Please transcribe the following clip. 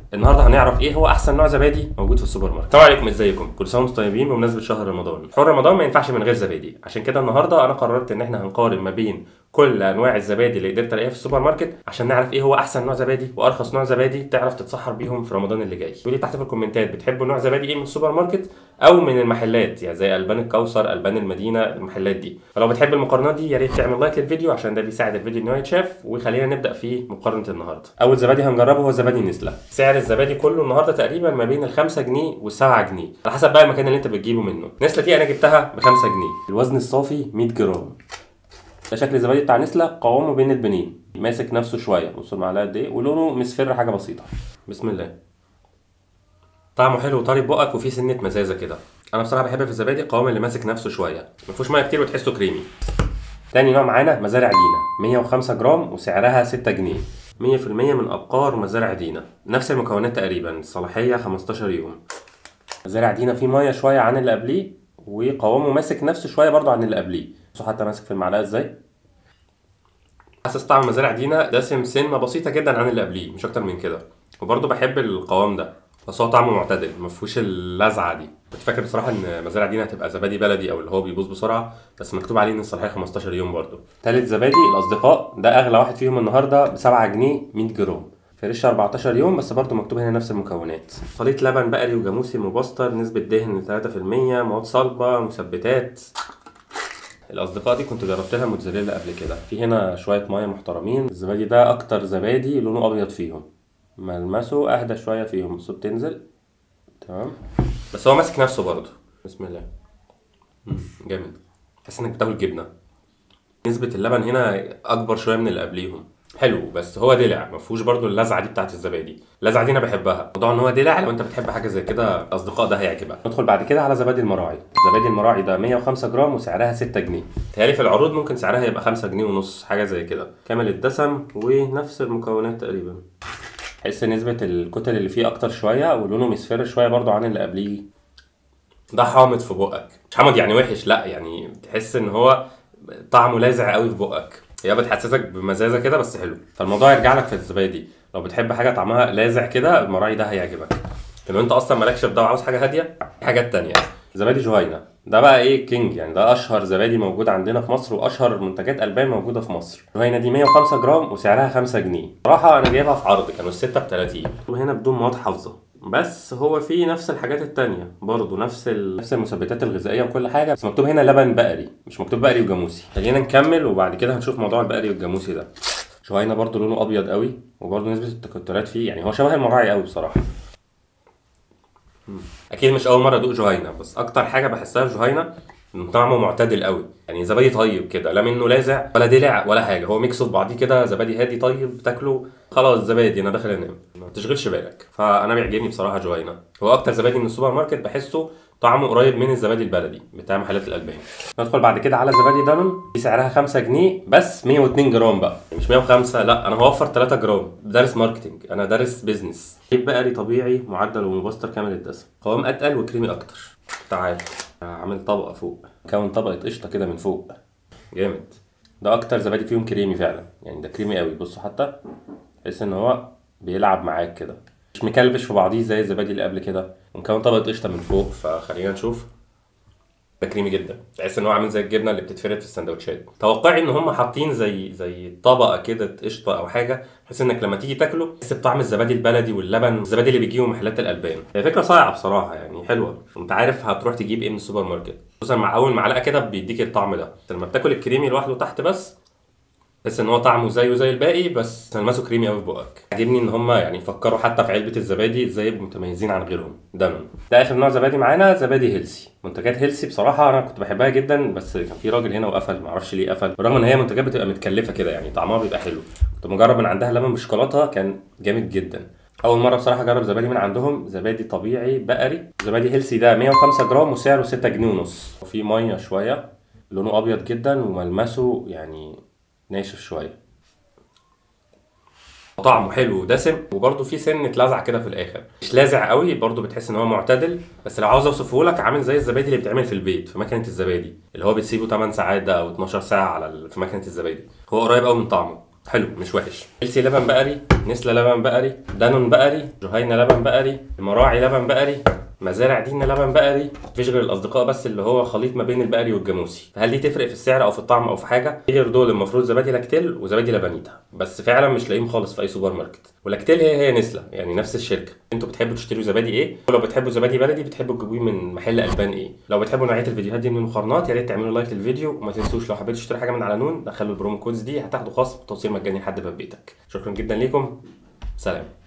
النهارده هنعرف ايه هو احسن نوع زبادي موجود في السوبر ماركت السلام عليكم ازيكم كل سنه وانتم طيبين بمناسبه شهر رمضان شهر رمضان ما ينفعش من غير زبادي عشان كده النهارده انا قررت ان احنا هنقارن ما بين كل انواع الزبادي اللي قدرت الاقيها في السوبر ماركت عشان نعرف ايه هو احسن نوع زبادي وارخص نوع زبادي تعرف تتسحر بيهم في رمضان اللي جاي قولي تحت في الكومنتات بتحبوا نوع زبادي ايه من السوبر ماركت او من المحلات يعني زي البان الكوثر البان المدينه المحلات دي فلو بتحب المقارنات دي يا ريت تعمل لايك للفيديو عشان ده بيساعد الفيديو ان هو يتشاف وخلينا نبدا في مقارنه النهارده اول زبادي هنجربه هو زبادي نسله سعر الزبادي كله النهارده تقريبا ما بين ال 5 جنيه وال 7 جنيه على حسب بقى المكان اللي انت بتجيبه منه نسله دي انا جبتها ب 5 جنيه الوزن الصافي 100 جرام ده شكل الزبادي بتاع نسله قوامه بين البنين ماسك نفسه شويه بص المعلقه قد ايه ولونه مصفر حاجه بسيطه بسم الله طعمه حلو وطري في بقك وفيه سنه مزازه كده انا بصراحه بحب في الزبادي القوام اللي ماسك نفسه شويه ما فيهوش ميه كتير وتحسه كريمي تاني نوع معانا مزارع دينا 105 جرام وسعرها 6 جنيه 100% من ابقار مزارع دينا نفس المكونات تقريبا الصلاحيه 15 يوم مزارع دينا فيه ميه شويه عن اللي قبليه وقوامه ماسك نفسه شويه برضو عن اللي قبليه بصوا حتى ماسك في المعلقه ازاي حاسس طعم مزارع دينا دسم سنه بسيطه جدا عن اللي قبليه مش اكتر من كده وبرضه بحب القوام ده بس هو طعمه معتدل ما فيهوش اللذعه دي كنت فاكر بصراحه ان مزارع دينا هتبقى زبادي بلدي او اللي هو بيبوظ بسرعه بس مكتوب عليه ان الصلاحيه 15 يوم برضه تالت زبادي الاصدقاء ده اغلى واحد فيهم النهارده ب 7 جنيه 100 جرام فريش 14 يوم بس برضه مكتوب هنا نفس المكونات خليط لبن بقري وجاموسي مبستر نسبة دهن 3% مواد صلبة مثبتات الاصدقاء دي كنت جربت لها موتزاريلا قبل كده في هنا شويه ميه محترمين الزبادي ده اكتر زبادي لونه ابيض فيهم ملمسه اهدى شويه فيهم بصوا بتنزل تمام بس هو ماسك نفسه برضه بسم الله مم، جامد تحس انك بتاكل جبنه نسبه اللبن هنا اكبر شويه من اللي قبليهم حلو بس هو دلع ما فيهوش برضه اللذعه دي بتاعت الزبادي اللذعه دي انا بحبها موضوع ان هو دلع لو انت بتحب حاجه زي كده الاصدقاء ده هيعجبك ندخل بعد كده على زبادي المراعي زبادي المراعي ده 105 جرام وسعرها 6 جنيه تهيألي في العروض ممكن سعرها يبقى 5 جنيه ونص حاجه زي كده كامل الدسم ونفس المكونات تقريبا تحس نسبة الكتل اللي فيه أكتر شوية ولونه مصفر شوية برضو عن اللي قبليه ده حامض في بقك مش حامض يعني وحش لا يعني تحس ان هو طعمه لاذع قوي في بقك هي بتحسسك بمزازه كده بس حلو فالموضوع يرجع لك في الزبادي لو بتحب حاجه طعمها لاذع كده المراعي ده هيعجبك لو انت اصلا مالكش في ده وعاوز حاجه هاديه في حاجات تانية زبادي جهينة ده بقى ايه كينج يعني ده اشهر زبادي موجود عندنا في مصر واشهر منتجات البان موجوده في مصر جهينة دي 105 جرام وسعرها 5 جنيه صراحه انا جايبها في عرض كانوا الستة ب 30 وهنا بدون مواد حافظه بس هو فيه نفس الحاجات التانية برضه نفس ال... نفس المثبتات الغذائية وكل حاجة بس مكتوب هنا لبن بقري مش مكتوب بقري وجاموسي خلينا نكمل وبعد كده هنشوف موضوع البقري والجاموسي ده شوينا برضه لونه ابيض قوي وبرضه نسبة التكتلات فيه يعني هو شبه المراعي قوي بصراحة مم. اكيد مش اول مرة ادوق جهينة بس اكتر حاجة بحسها في جهينة إن طعمه معتدل قوي يعني زبادي طيب كده لا منه لاذع ولا دلع ولا حاجه هو ميكس في بعضيه كده زبادي هادي طيب تاكله خلاص زبادي انا داخل انام ما تشغلش بالك فانا بيعجبني بصراحه جوينا هو اكتر زبادي من السوبر ماركت بحسه طعمه قريب من الزبادي البلدي بتاع محلات الالبان ندخل بعد كده على زبادي دانون دي سعرها 5 جنيه بس 102 جرام بقى مش 105 لا انا هوفر 3 جرام دارس ماركتنج انا دارس بيزنس بقري طبيعي معدل ومبستر كامل الدسم قوام اتقل وكريمي اكتر تعال عامل طبقه فوق كون طبقه قشطه كده من فوق جامد ده اكتر زبادي فيهم كريمي فعلا يعني ده كريمي قوي بصوا حتى تحس ان هو بيلعب معاك كده مش مكلبش في بعضيه زي الزبادي اللي قبل كده ومكون طبقه قشطه من فوق فخلينا نشوف ده كريمي جدا تحس ان هو عامل زي الجبنه اللي بتتفرد في السندوتشات توقعي ان هم حاطين زي زي طبقه كده قشطه او حاجه بحيث انك لما تيجي تاكله تحس بطعم الزبادي البلدي واللبن الزبادي اللي بيجيبه من محلات الالبان هي فكره صايعه بصراحه يعني حلوه انت عارف هتروح تجيب ايه من السوبر ماركت خصوصا مع اول معلقه كده بيديك الطعم ده لما بتاكل الكريمي لوحده تحت بس تحس ان هو طعمه زيه زي الباقي بس ملمسه كريمي قوي في بقك عاجبني ان هم يعني فكروا حتى في علبه الزبادي ازاي يبقوا متميزين عن غيرهم دانون ده اخر نوع زبادي معانا زبادي هيلسي منتجات هيلسي بصراحه انا كنت بحبها جدا بس كان في راجل هنا وقفل معرفش ليه قفل برغم ان هي منتجات بتبقى متكلفه كده يعني طعمها بيبقى حلو كنت مجرب من عندها لبن بالشوكولاته كان جامد جدا اول مره بصراحه اجرب زبادي من عندهم زبادي طبيعي بقري زبادي هيلسي ده 105 جرام وسعره 6 جنيه ونص وفي ميه شويه لونه ابيض جدا وملمسه يعني ناشف شويه طعمه حلو ودسم وبرده في سنه لذعه كده في الاخر مش لاذع قوي برده بتحس ان هو معتدل بس لو عاوز اوصفه لك عامل زي الزبادي اللي بيتعمل في البيت في مكنه الزبادي اللي هو بتسيبه 8 ساعات ده او 12 ساعه على ال... في مكنه الزبادي هو قريب قوي من طعمه حلو مش وحش السي لبن بقري نسلة لبن بقري دانون بقري جهينة لبن بقري المراعي لبن بقري مزارع دينا لبن بقري مفيش غير الاصدقاء بس اللي هو خليط ما بين البقري والجاموسي هل دي تفرق في السعر او في الطعم او في حاجه في غير دول المفروض زبادي لاكتيل وزبادي لبنيتا بس فعلا مش لاقيهم خالص في اي سوبر ماركت ولاكتيل هي هي نسله يعني نفس الشركه انتوا بتحبوا تشتروا زبادي ايه ولو بتحبوا زبادي بلدي بتحبوا تجيبوه من محل البان ايه لو بتحبوا نوعيه الفيديوهات دي من المقارنات يا ريت تعملوا لايك للفيديو وما تنسوش لو حبيتوا تشتروا حاجه من على نون دخلوا البرومو كودز دي هتاخدوا خاص توصيل مجاني لحد باب بيتك شكرا جدا ليكم سلام